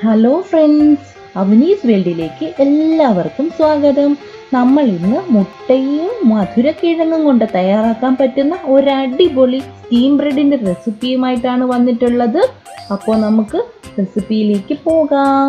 hello friends അവനീസ് വേൾഡിലേക്ക് എല്ലാവർക്കും സ്വാഗതം നമ്മൾ ഇന്ന് മുട്ടയും മധുരക്കിഴങ്ങും കൊണ്ട് തയ്യാറാക്കാൻ പറ്റുന്ന ഒരു അടിപൊളി സ്റ്റീം ബ്രെഡിന്റെ റെസിപ്പിയുമായിട്ടാണ് വന്നിട്ടുള്ളത് അപ്പോൾ നമുക്ക് റെസിപ്പിയിലേക്ക് പോകാം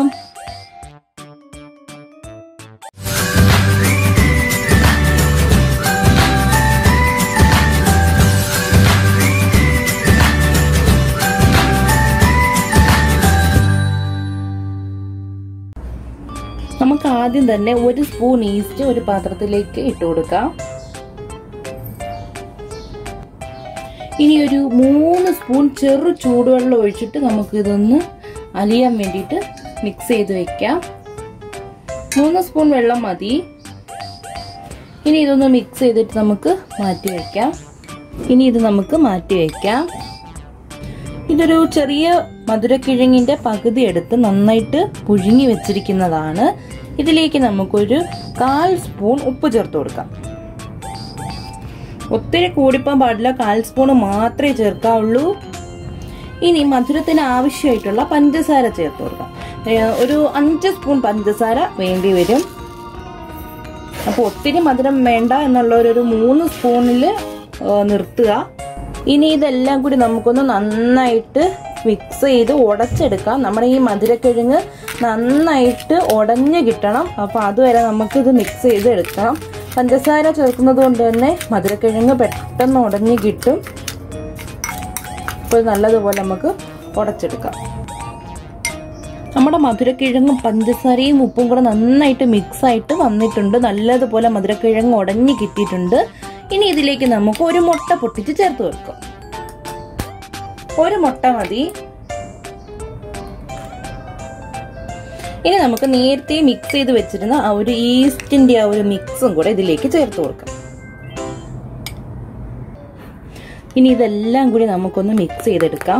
നമുക്ക് ആദ്യം തന്നെ ഒരു സ്പൂൺ ഈസ്റ്റ് ഒരു പാത്രത്തിലേക്ക് ഇട്ട് കൊടുക്കാം ഇനി ഒരു മൂന്ന് സ്പൂൺ ചെറു ചൂടുവെള്ളം ഒഴിച്ചിട്ട് നമുക്ക് ഇതൊന്ന് അലിയാൻ വേണ്ടിയിട്ട് മിക്സ് ചെയ്ത് വെക്കാം മൂന്ന് സ്പൂൺ വെള്ളം മതി ഇനി ഇതൊന്ന് മിക്സ് ചെയ്തിട്ട് നമുക്ക് മാറ്റി വെക്കാം ഇനി ഇത് നമുക്ക് മാറ്റി വെക്കാം ഇതൊരു ചെറിയ മധുരക്കിഴങ്ങിന്റെ പകുതി എടുത്ത് നന്നായിട്ട് പുഴുങ്ങി വെച്ചിരിക്കുന്നതാണ് ഇതിലേക്ക് നമുക്കൊരു കാൽ സ്പൂൺ ഉപ്പ് ചേർത്ത് കൊടുക്കാം ഒത്തിരി കൂടിപ്പോൻ പാടില്ല കാൽ സ്പൂൺ മാത്രമേ ചേർക്കാവുള്ളൂ ഇനി മധുരത്തിന് ആവശ്യമായിട്ടുള്ള പഞ്ചസാര ചേർത്ത് കൊടുക്കാം ഒരു അഞ്ച് സ്പൂൺ പഞ്ചസാര വേണ്ടി വരും അപ്പോൾ ഒത്തിരി മധുരം വേണ്ട എന്നുള്ളവരൊരു മൂന്ന് സ്പൂണിൽ നിർത്തുക ഇനി ഇതെല്ലാം കൂടി നമുക്കൊന്ന് നന്നായിട്ട് മിക്സ് ചെയ്ത് ഉടച്ചെടുക്കാം നമ്മുടെ ഈ മധുരക്കിഴങ്ങ് നന്നായിട്ട് ഉടഞ്ഞ് കിട്ടണം അപ്പോൾ അതുവരെ നമുക്കിത് മിക്സ് ചെയ്ത് എടുക്കാം പഞ്ചസാര ചേർക്കുന്നത് കൊണ്ട് തന്നെ മധുരക്കിഴങ്ങ് പെട്ടെന്ന് ഉടഞ്ഞ് കിട്ടും അപ്പോൾ നല്ലതുപോലെ നമുക്ക് ഉടച്ചെടുക്കാം നമ്മുടെ മധുരക്കിഴങ്ങും പഞ്ചസാരയും ഉപ്പും കൂടെ നന്നായിട്ട് മിക്സ് ആയിട്ട് വന്നിട്ടുണ്ട് നല്ലതുപോലെ മധുരക്കിഴങ്ങ് ഉടഞ്ഞ് കിട്ടിയിട്ടുണ്ട് ഇനി ഇതിലേക്ക് നമുക്ക് ഒരു മുട്ട പൊട്ടിച്ച് ചേർത്ത് വെക്കാം ഒരു മുട്ട മതി ഇനി നമുക്ക് നേരത്തെ മിക്സ് ചെയ്ത് വെച്ചിരുന്ന ആ ഒരു ഈസ്റ്റിന്റെ ആ ഒരു മിക്സും കൂടെ ഇതിലേക്ക് ചേർത്ത് കൊടുക്കാം ഇനി ഇതെല്ലാം കൂടി നമുക്കൊന്ന് മിക്സ് ചെയ്തെടുക്കാം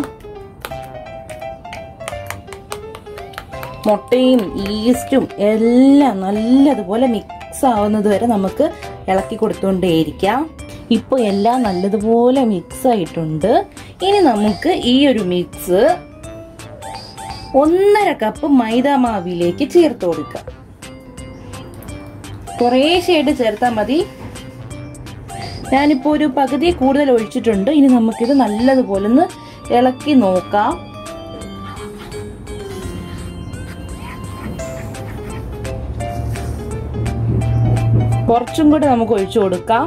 മുട്ടയും ഈസ്റ്റും എല്ലാം നല്ലതുപോലെ മിക്സ് ആവുന്നത് വരെ നമുക്ക് ഇളക്കി കൊടുത്തുകൊണ്ടേയിരിക്കാം ഇപ്പോൾ എല്ലാം നല്ലതുപോലെ മിക്സ് ആയിട്ടുണ്ട് ഇനി നമുക്ക് ഈ ഒരു മിക്സ് ഒന്നര കപ്പ് മൈദ മാവിലേക്ക് ചേർത്ത് കൊടുക്കാം കുറേശ്ശായിട്ട് ചേർത്താൽ മതി ഞാനിപ്പോൾ ഒരു പകുതി കൂടുതൽ ഒഴിച്ചിട്ടുണ്ട് ഇനി നമുക്കിത് നല്ലതുപോലെ ഒന്ന് ഇളക്കി നോക്കാം കുറച്ചും കൂടെ നമുക്ക് ഒഴിച്ചു കൊടുക്കാം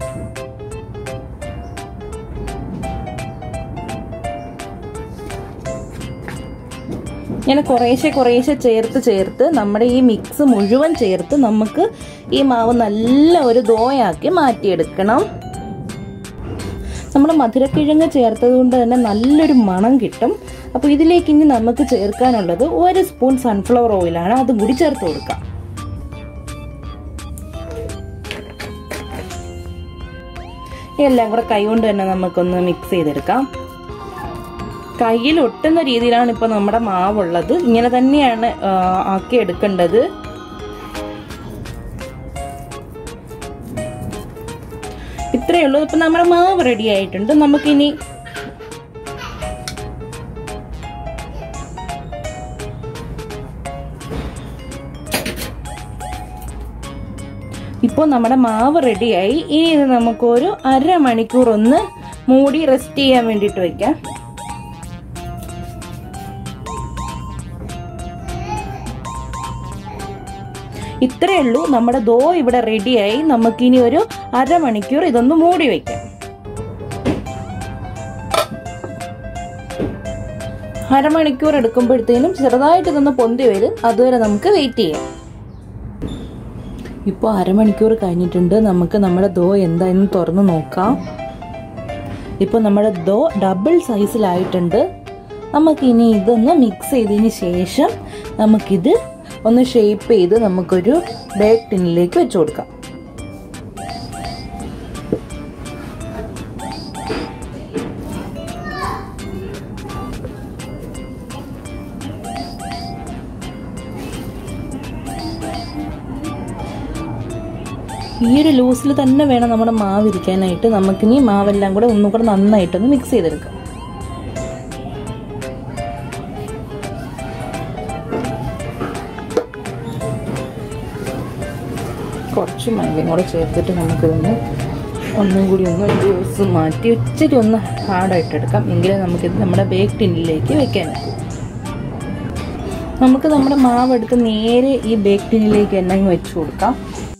ഇങ്ങനെ കുറേശ്ശെ കുറേശ്ശെ ചേർത്ത് ചേർത്ത് നമ്മുടെ ഈ മിക്സ് മുഴുവൻ ചേർത്ത് നമുക്ക് ഈ മാവ് നല്ല ഒരു ദോയാക്കി മാറ്റിയെടുക്കണം നമ്മൾ മധുരക്കിഴങ്ങ് ചേർത്തത് കൊണ്ട് തന്നെ നല്ലൊരു മണം കിട്ടും അപ്പോൾ ഇതിലേക്ക് ഇനി നമുക്ക് ചേർക്കാനുള്ളത് ഒരു സ്പൂൺ സൺഫ്ലവർ ഓയിലാണ് അതും കൂടി ചേർത്ത് കൊടുക്കാം എല്ലാം കൂടെ കൈകൊണ്ട് തന്നെ നമുക്കൊന്ന് മിക്സ് ചെയ്തെടുക്കാം കയ്യിൽ ഒട്ടുന്ന രീതിയിലാണ് ഇപ്പോൾ നമ്മുടെ മാവുള്ളത് ഇങ്ങനെ തന്നെയാണ് ആക്കി എടുക്കേണ്ടത് ഇത്രയേ ഉള്ളൂ ഇപ്പൊ നമ്മുടെ മാവ് റെഡി ആയിട്ടുണ്ട് നമുക്കിനി ഇപ്പോൾ നമ്മുടെ മാവ് റെഡിയായി ഇനി ഇത് നമുക്കൊരു അരമണിക്കൂർ ഒന്ന് മൂടി റെസ്റ്റ് ചെയ്യാൻ വേണ്ടിയിട്ട് വെക്കാം ഇത്രയേ ഉള്ളൂ നമ്മുടെ ദോ ഇവിടെ റെഡിയായി നമുക്കിനി ഒരു അരമണിക്കൂർ ഇതൊന്ന് മൂടി വെക്കാം അരമണിക്കൂർ എടുക്കുമ്പോഴത്തേനും ചെറുതായിട്ട് ഇതൊന്ന് പൊന്തി വരും അതുവരെ നമുക്ക് വെയിറ്റ് ചെയ്യാം ഇപ്പോൾ അരമണിക്കൂർ കഴിഞ്ഞിട്ടുണ്ട് നമുക്ക് നമ്മുടെ ദോ എന്തായെന്ന് തുറന്ന് നോക്കാം ഇപ്പോൾ നമ്മുടെ ദോ ഡബിൾ സൈസിലായിട്ടുണ്ട് നമുക്കിനി ഇതൊന്ന് മിക്സ് ചെയ്തതിന് ശേഷം നമുക്കിത് ഒന്ന് ഷേപ്പ് ചെയ്ത് നമുക്കൊരു ബേക്ക് ടിന്നിലേക്ക് വെച്ച് കൊടുക്കാം ഈ ഒരു ലൂസിൽ തന്നെ വേണം നമ്മുടെ മാവ് ഇരിക്കാനായിട്ട് നമുക്കിനി മാവെല്ലാം കൂടെ ഒന്നും കൂടെ നന്നായിട്ടൊന്ന് മിക്സ് ചെയ്തെടുക്കാം കുറച്ച് മൈദയും കൂടെ ചേർത്തിട്ട് നമുക്കിതൊന്ന് ഒന്നും കൂടി ഒന്ന് ഒരു ദിവസം മാറ്റി ഇച്ചിരി ഒന്ന് ഹാർഡായിട്ട് എടുക്കാം എങ്കിലേ നമുക്കിത് നമ്മുടെ ബേക്ക് ടിന്നിലേക്ക് വെക്കാൻ പറ്റൂ നമുക്ക് നമ്മുടെ മാവ് എടുത്ത് നേരെ ഈ ബേക്ക് ടിന്നിലേക്ക് തന്നെ അങ്ങ് വെച്ച് കൊടുക്കാം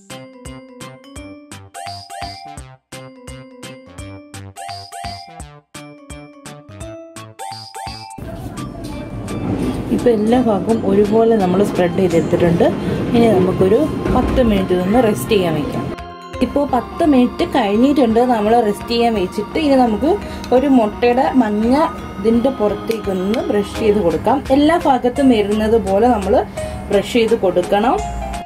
ഇപ്പോൾ എല്ലാ ഭാഗവും ഒരുപോലെ നമ്മൾ സ്പ്രെഡ് ചെയ്തെടുത്തിട്ടുണ്ട് ഇനി നമുക്കൊരു പത്ത് മിനിറ്റ് നിന്ന് റെസ്റ്റ് ചെയ്യാൻ വയ്ക്കാം ഇപ്പോൾ പത്ത് മിനിറ്റ് കഴിഞ്ഞിട്ടുണ്ട് നമ്മൾ റെസ്റ്റ് ചെയ്യാൻ വെച്ചിട്ട് ഇനി നമുക്ക് ഒരു മുട്ടയുടെ മഞ്ഞ ഇതിൻ്റെ പുറത്തേക്കൊന്ന് ബ്രഷ് ചെയ്ത് കൊടുക്കാം എല്ലാ ഭാഗത്തും വരുന്നത് പോലെ നമ്മൾ ബ്രഷ് ചെയ്ത് കൊടുക്കണം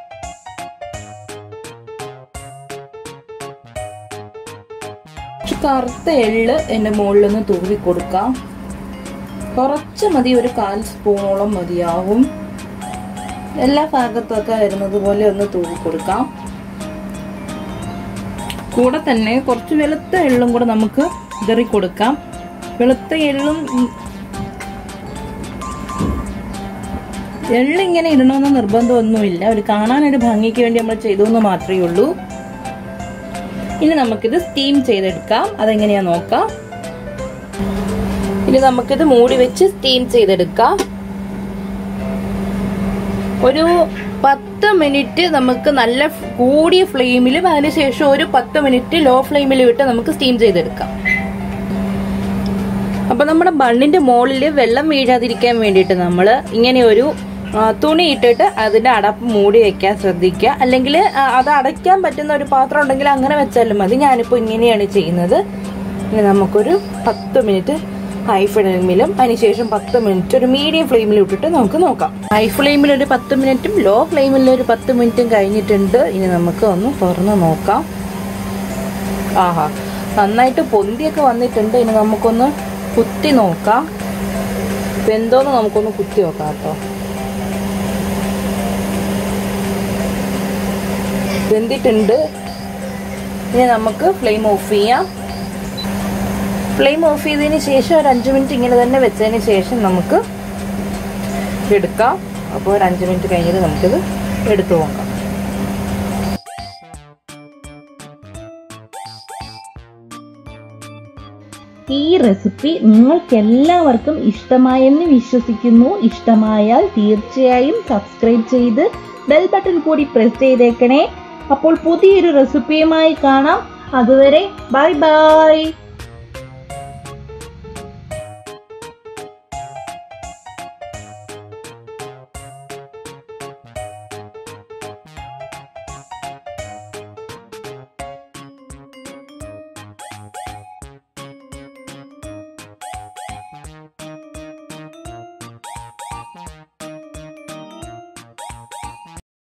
കറുത്ത എള്ള് എൻ്റെ മുകളിലൊന്ന് തൂവി കൊടുക്കാം കുറച്ച് മതി ഒരു കാൽ സ്പൂണോളം മതിയാവും എല്ലാ ഭാഗത്തൊക്കെ വരുന്നത് പോലെ ഒന്ന് തൂവി കൊടുക്കാം കൂടെ തന്നെ കുറച്ച് വെളുത്ത എള്ളും കൂടെ നമുക്ക് ഇതറി കൊടുക്കാം വെളുത്ത എള്ളും എള്ളിങ്ങനെ ഇടണമെന്ന് നിർബന്ധമൊന്നുമില്ല ഒരു കാണാനൊരു ഭംഗിക്ക് വേണ്ടി നമ്മൾ ചെയ്തു എന്ന് മാത്രമേ ഉള്ളൂ ഇനി നമുക്കിത് സ്റ്റീം ചെയ്തെടുക്കാം അതെങ്ങനെയാ നോക്കാം ഇനി നമുക്കിത് മൂടി വെച്ച് സ്റ്റീം ചെയ്തെടുക്കാം ഒരു പത്ത് മിനിറ്റ് നമുക്ക് നല്ല കൂടിയ ഫ്ലെയിമിലും അതിനുശേഷം ഒരു പത്ത് മിനിറ്റ് ലോ ഫ്ലെയിമിൽ വിട്ട് നമുക്ക് സ്റ്റീം ചെയ്തെടുക്കാം അപ്പൊ നമ്മുടെ ബണ്ണിന്റെ മുകളിൽ വെള്ളം വീഴാതിരിക്കാൻ വേണ്ടിയിട്ട് നമ്മൾ ഇങ്ങനെ ഒരു തുണി ഇട്ടിട്ട് അതിന്റെ അടപ്പ് മൂടി വെക്കാൻ ശ്രദ്ധിക്കുക അല്ലെങ്കിൽ അത് അടയ്ക്കാൻ പറ്റുന്ന ഒരു പാത്രം ഉണ്ടെങ്കിൽ അങ്ങനെ വെച്ചാലും മതി ഞാനിപ്പോൾ ഇങ്ങനെയാണ് ചെയ്യുന്നത് ഇനി നമുക്കൊരു പത്ത് മിനിറ്റ് ഹൈ ഫ്ലെയിമിലും അതിനുശേഷം പത്ത് മിനിറ്റ് ഒരു മീഡിയം ഫ്ലെയിമിൽ ഇട്ടിട്ട് നമുക്ക് നോക്കാം ഹൈ ഫ്ലെയിമിൽ ഒരു പത്ത് മിനിറ്റും ലോ ഫ്ലെയിമിൽ ഒരു പത്ത് മിനിറ്റും കഴിഞ്ഞിട്ടുണ്ട് ഇനി നമുക്ക് ഒന്ന് തുറന്ന് നോക്കാം ആഹാ നന്നായിട്ട് പൊന്തിയൊക്കെ വന്നിട്ടുണ്ട് ഇനി നമുക്കൊന്ന് കുത്തി നോക്കാം എന്തോന്ന് നമുക്കൊന്ന് കുത്തി നോക്കാം കേട്ടോ വെന്തിട്ടുണ്ട് ഇനി നമുക്ക് ഫ്ലെയിം ഓഫ് ചെയ്യാം ഫ്ലെയിം ഓഫ് ചെയ്തതിന് ശേഷം ഒരു അഞ്ച് മിനിറ്റ് ഇങ്ങനെ തന്നെ വെച്ചതിന് ശേഷം നമുക്ക് എടുക്കാം അപ്പോൾ ഒരു അഞ്ച് മിനിറ്റ് കഴിഞ്ഞിട്ട് നമുക്കിത് എടുത്തു നോക്കാം ഈ റെസിപ്പി നിങ്ങൾക്ക് എല്ലാവർക്കും ഇഷ്ടമായെന്ന് വിശ്വസിക്കുന്നു ഇഷ്ടമായാൽ തീർച്ചയായും സബ്സ്ക്രൈബ് ചെയ്ത് ബെൽ ബട്ടൺ കൂടി പ്രസ് ചെയ്തേക്കണേ അപ്പോൾ പുതിയൊരു റെസിപ്പിയുമായി കാണാം അതുവരെ ബൈ ബൈ